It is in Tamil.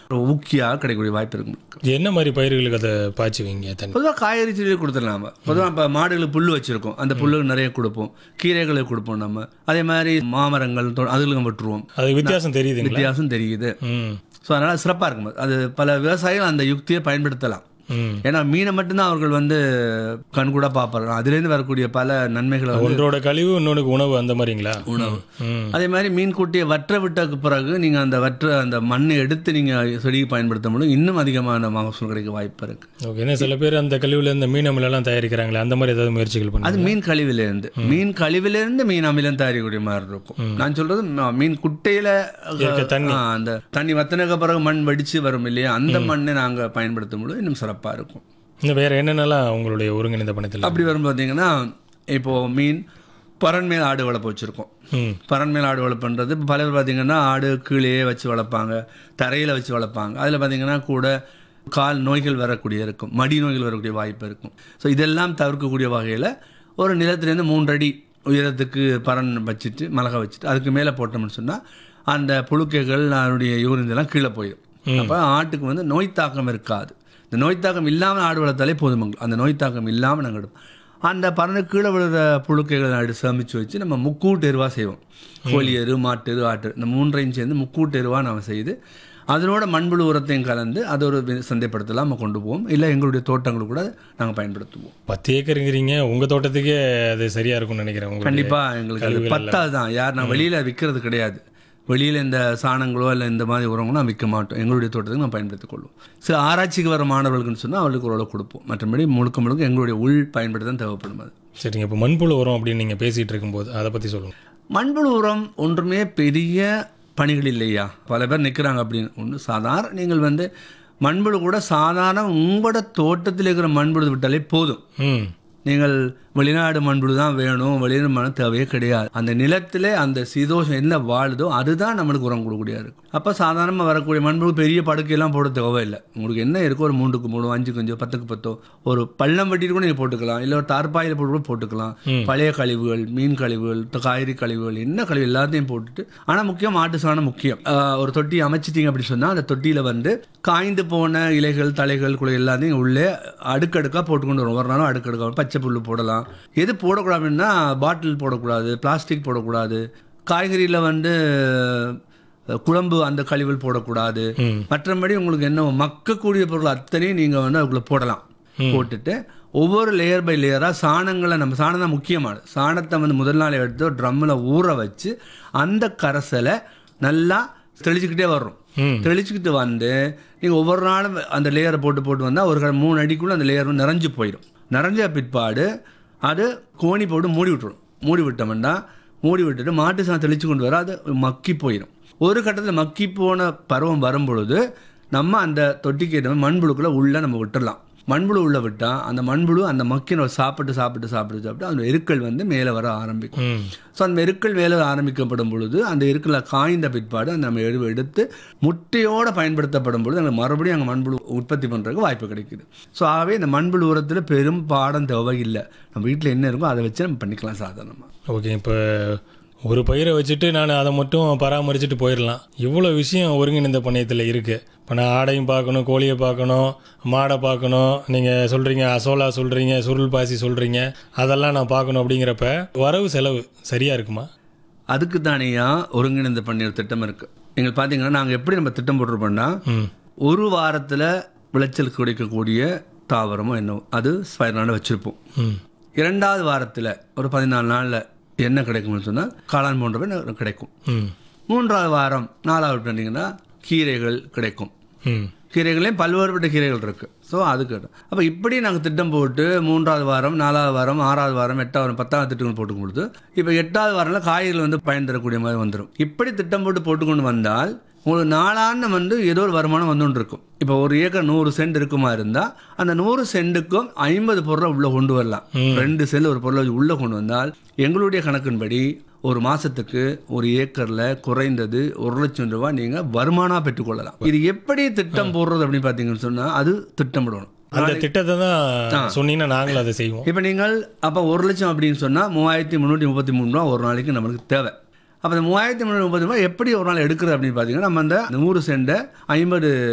ஒரு ஊக்கியாக கிடைக்கக்கூடிய வாய்ப்பு இருக்கும் என்ன மாதிரி பயிர்களுக்கு அதை பாய்ச்சுவீங்க தண்ணி பொதுவாக காய்கறி செடியில் கொடுத்துடலாம் நம்ம பொதுவாக இப்போ மாடுகளுக்கு புல் வச்சுருக்கோம் அந்த புல்லுக்கு நிறைய கொடுப்போம் கீரைகளுக்கு கொடுப்போம் நம்ம அதே மாதிரி மாமரங்கள் தோ- அதுகளுக்கு விட்டுருவோம் அது வித்தியாசம் தெரியுதுங்களா வித்தியாசம் தெரியுது ம் ஸோ அதனால் சிறப்பாக இருக்கும் அது பல விவசாயிகள் அந்த யுக்தியை பயன்படுத்தலாம் ம் ஏன்னா மீனை மட்டும்தான் அவர்கள் வந்து கண்கூட பார்ப்பாங்க அதுலேருந்து வரக்கூடிய பல நன்மைகளை வந்து ஒன்றோட கழிவு இன்னொன்றுக்கு உணவு அந்த மாதிரிங்களா உணவு ம் அதே மாதிரி மீன் குட்டியை வற்ற விட்டதுக்கு பிறகு நீங்கள் அந்த வற்ற அந்த மண்ணை எடுத்து நீங்கள் செடிக்கு பயன்படுத்த முடியும் இன்னும் அதிகமான மகசூல் கிடைக்க வாய்ப்பு இருக்குது ஓகே என்ன சில பேர் அந்த கழிவுல இந்த மீன் அமிலெல்லாம் தயாரிக்கிறாங்களே அந்த மாதிரி ஏதாவது முயற்சிகள் அது பண்ணுங்க மீன் கழிவிலேருந்து மீன் கழிவிலேருந்து மீன் அமிலம் தயாரிக்கக்கூடிய மாதிரி இருக்கும் நான் சொல்றது ம- மீன் குட்டையில இருக்க தண்ணி. ஆ, அந்த தண்ணி வத்தினக்கு பிறகு மண் வடிச்சு வரும் இல்லையா அந்த மண்ணை நாங்க பயன்படுத்தும் பொழுது இன்னும் சிறப்பா இருக்கும் இன்னும் வேற என்னென்னலாம் உங்களுடைய ஒருங்கிணைந்த பணத்தில் அப்படி வரும் பார்த்தீங்கன்னா இப்போ மீன் பறன் மேல் ஆடு வளர்ப்பு வச்சிருக்கோம் ம் பறன் மேல் ஆடு வளர்ப்புன்றது இப்போ பல பேர் பார்த்தீங்கன்னா ஆடு கீழேயே வச்சு வளர்ப்பாங்க தரையில் வச்சு வளர்ப்பாங்க அதில் பார்த்தீங்கன்னா கூட கால் நோய்கள் வரக்கூடிய இருக்கும் மடி நோய்கள் வரக்கூடிய வாய்ப்பு இருக்கும் ஸோ இதெல்லாம் தவிர்க்கக்கூடிய வகையில் ஒரு நிலத்திலேருந்து மூன்றடி உயரத்துக்கு பறன் வச்சுட்டு மிளகா வச்சுட்டு அதுக்கு மேலே போட்டோம்னு சொன்னால் அந்த புழுக்கைகள் அதனுடைய யூரின் இதெல்லாம் கீழே போயிடும் அப்போ ஆட்டுக்கு வந்து நோய் தாக்கம் இருக்காது இந்த நோய் தாக்கம் இல்லாமல் ஆடு வளர்த்தாலே போதுமங்க அந்த நோய் தாக்கம் இல்லாமல் நாங்கள் எடுப்போம் அந்த பறந்து கீழே விழுற புழுக்கைகளை எடுத்து சமைச்சு வச்சு நம்ம முக்கூட்டு எருவாக செய்வோம் கோழி எரு மாட்டு எரு ஆட்டு இந்த மூன்றையும் சேர்ந்து முக்கூட்டு எருவாக நாம் செய்து அதனோட மண்புழு உரத்தையும் கலந்து அதை ஒரு வி- சந்தைப்படுத்தலாம் நம்ம கொண்டு போவோம் இல்லை எங்களுடைய தோட்டங்களுக்கு கூட நாங்கள் பயன்படுத்துவோம் பத்து ஏக்கருங்கிறீங்க உங்க தோட்டத்துக்கே அது சரியா இருக்கும்னு நினைக்கிறேன் உங்களுக்கு கண்டிப்பாக எங்களுக்கு அது பத்தாது தான் யார் நான் வெளியில் விற்கிறது கிடையாது வெளியில் இந்த சாணங்களோ இல்லை இந்த மாதிரி உரங்களோ நான் விற்க மாட்டோம் எங்களுடைய தோட்டத்துக்கு நான் பயன்படுத்திக் கொள்வோம் சில ஆராய்ச்சிக்கு வர மாணவர்களுக்குன்னு சொன்னால் அவர்களுக்கு ஓரளவு கொடுப்போம் மற்றபடி முழுக்க முழுக்க எங்களுடைய உள் பயன்படுத்த தான் தேவைப்படும் அது சரிங்க இப்போ மண்புழு உரம் அப்படின்னு நீங்க பேசிட்டு இருக்கும்போது அதை பத்தி சொல்லுங்க மண்புழு உரம் ஒன்றுமே பெரிய பணிகள் இல்லையா பல பேர் நிற்கிறாங்க அப்படின்னு ஒன்று சாதாரண நீங்கள் வந்து மண்புழு கூட சாதாரண உங்களோட தோட்டத்தில் இருக்கிற மண்புழு விட்டாலே போதும் ம் நீங்கள் வெளிநாடு மண்புழு தான் வேணும் வெளிநாடு மண் தேவையே கிடையாது அந்த நிலத்திலே அந்த சீதோஷம் என்ன வாழுதோ அதுதான் நம்மளுக்கு உரம் கொடுக்கக்கூடியது இருக்கும் அப்போ சாதாரணமாக வரக்கூடிய மண்புழு பெரிய படுக்கையெல்லாம் போட தேவையில்லை உங்களுக்கு என்ன இருக்கோ ஒரு மூன்றுக்கு மூணு அஞ்சுக்கு அஞ்சோ பத்துக்கு பத்தோ ஒரு பள்ளம் வெட்டிட்டு கூட நீங்கள் போட்டுக்கலாம் இல்லை ஒரு தார்பாயில் போட்டு கூட போட்டுக்கலாம் பழைய கழிவுகள் மீன் கழிவுகள் காய்கறி கழிவுகள் என்ன கழிவு எல்லாத்தையும் போட்டுட்டு ஆனால் முக்கியம் மாட்டு சாணம் முக்கியம் ஆஹ் ஒரு தொட்டி அமைச்சிட்டீங்க அப்படின்னு சொன்னால் அந்த தொட்டியில் வந்து காய்ந்து போன இலைகள் தலைகள் குலை எல்லாத்தையும் உள்ளே அடுக்கடுக்காக போட்டுக்கொண்டு வரும் ஒரு நாளும் அடுக்கடுக்காக பச்சை புல்லு போடலாம் எது போடக்கூடாது அப்படின்னா பாட்டில் போடக்கூடாது பிளாஸ்டிக் போடக்கூடாது காய்கறியில் வந்து அஹ், குழம்பு அந்த கழிவுகள் போடக்கூடாது ம் மற்றபடி உங்களுக்கு என்ன மக்கக்கூடிய பொருள் அத்தனையும் நீங்கள் வந்து அதுக்குள்ளே போடலாம் போட்டுட்டு ஒவ்வொரு லேயர் பை லேயராக சாணங்களை நம்ம சாணம் தான் முக்கியமானது சாணத்தை வந்து முதல் நாள் எடுத்து ட்ரம்மில் ஊற வச்சு அந்த கரைசலை நல்லா தெளிச்சுக்கிட்டே வர்றோம் ம் தெளிச்சுக்கிட்டு வந்து நீங்கள் ஒவ்வொரு நாளும் அந்த லேயரை போட்டு போட்டு வந்தால் ஒரு க- மூணு அடிக்குள்ளே அந்த லேயர் நிறைஞ்சு போயிடும் நிறைஞ்ச பிற்பாடு அது கோணி போட்டு மூடி விட்டுரும் மூடி விட்டோம்னா மூடி விட்டுட்டு மாட்டு சாணம் தெளிச்சு கொண்டு வர அது மக்கி போயிடும் ஒரு கட்டத்தில் மக்கி போன பருவம் வரும் பொழுது நம்ம அந்த தொட்டிக்கு ஏற்ற மாதிரி மண்புழுக்குள்ளே உள்ளே நம்ம விட்டுடலாம் மண்புழு உள்ள விட்டால் அந்த மண்புழு அந்த மக்கின சாப்பிட்டு சாப்பிட்டு சாப்பிட்டு சாப்பிட்டு அந்த எருக்கள் வந்து மேலே வர ஆரம்பிக்கும் ம் ஸோ அந்த எருக்கள் வேலை ஆரம்பிக்கப்படும் பொழுது அந்த எருக்களை காய்ந்த பிற்பாடு அந்த நம்ம எருவை எடுத்து முட்டையோடு பயன்படுத்தப்படும் பொழுது அந்த மறுபடியும் அங்கே மண்புழு உற்பத்தி பண்ணுறதுக்கு வாய்ப்பு கிடைக்குது ஸோ ஆகவே இந்த மண்புழு உரத்தில் பெரும் பாடம் தேவை இல்லை நம்ம வீட்டில் என்ன இருக்கோ அதை வச்சு நம்ம பண்ணிக்கலாம் சாதாரணமாக ஓகே இப்போ ஒரு பயிரை வச்சுட்டு நான் அதை மட்டும் பராமரிச்சுட்டு போயிடலாம் இவ்வளோ விஷயம் ஒருங்கிணைந்த பண்ணையத்தில் இருக்குது இப்போ நான் ஆடையும் பார்க்கணும் கோழியை பார்க்கணும் மாடை பார்க்கணும் நீங்கள் சொல்கிறீங்க அசோலா சொல்கிறீங்க சுருள் பாசி சொல்கிறீங்க அதெல்லாம் நான் பார்க்கணும் அப்படிங்கிறப்ப வரவு செலவு சரியாக இருக்குமா அதுக்கு தானேயா ஒருங்கிணைந்த பண்ணைய திட்டம் இருக்குது நீங்கள் பார்த்தீங்கன்னா நாங்கள் எப்படி நம்ம திட்டம் போட்டிருப்போம்னா ம் ஒரு வாரத்தில் விளைச்சல் கிடைக்கக்கூடிய தாவரமோ என்னவோ அது ஸ்பைரலான வச்சுருப்போம் ம் இரண்டாவது வாரத்தில் ஒரு பதினாலு நாளில் என்ன கிடைக்கும்னு சொன்னால் காளான் போன்றவை ந- கிடைக்கும் ம் மூன்றாவது வாரம் நாலாவது பார்த்தீங்கன்னா கீரைகள் கிடைக்கும் ம் கீரைகளையும் பல்வேறுபட்ட கீரைகள் இருக்குது ஸோ அதுக்கு அப்போ இப்படி நாங்கள் திட்டம் போட்டு மூன்றாவது வாரம் நாலாவது வாரம் ஆறாவது வாரம் எட்டாவது வாரம் பத்தாவது திட்டங்கள் போட்டுக்கும் பொழுது இப்போ எட்டாவது வாரம்ல காய்கறிகள் வந்து பயன் தரக்கூடிய மாதிரி வந்துடும் இப்படி திட்டம் போட்டு போட்டுக்கொண்டு வந்தால் உங்களுக்கு நாளாண்டு வந்து ஏதோ ஒரு வருமானம் வந்துட்டு இருக்கும் இப்போ ஒரு ஏக்கர் நூறு சென்ட் இருக்குமா இருந்தால் அந்த நூறு சென்ட்டுக்கும் ஐம்பது பொருளை உள்ளே கொண்டு வரலாம் ரெண்டு சென்ட் ஒரு பொருளை உள்ளே கொண்டு வந்தால் எங்களுடைய கணக்கின்படி ஒரு மாசத்துக்கு ஒரு ஏக்கர்ல குறைந்தது ஒரு லட்சம் ரூபாய் நீங்க வருமானம் பெற்றுக்கொள்ளலாம் இது எப்படி திட்டம் போடுறது அப்படின்னு பார்த்தீங்கன்னு சொன்னா அது திட்டமிடணும் அந்த திட்டத்தை தான் சொன்னீங்கன்னா நாங்களும் அதை செய்வோம் இப்போ நீங்கள் அப்போ ஒரு லட்சம் அப்படின்னு சொன்னால் மூவாயிரத்தி முந்நூற்றி முப்பத்தி மூணு ரூபா ஒரு நாளைக்கு நம்மளுக்கு தேவை அப்போ அந்த மூவாயிரத்தி முந்நூற்றி முப்பத்தி ரூபா எப்படி ஒரு நாள் எடுக்கிறது அப்படின்னு பார்த்தீங்கன்னா நம்ம அந்த நூறு சென்டை ஐம்பது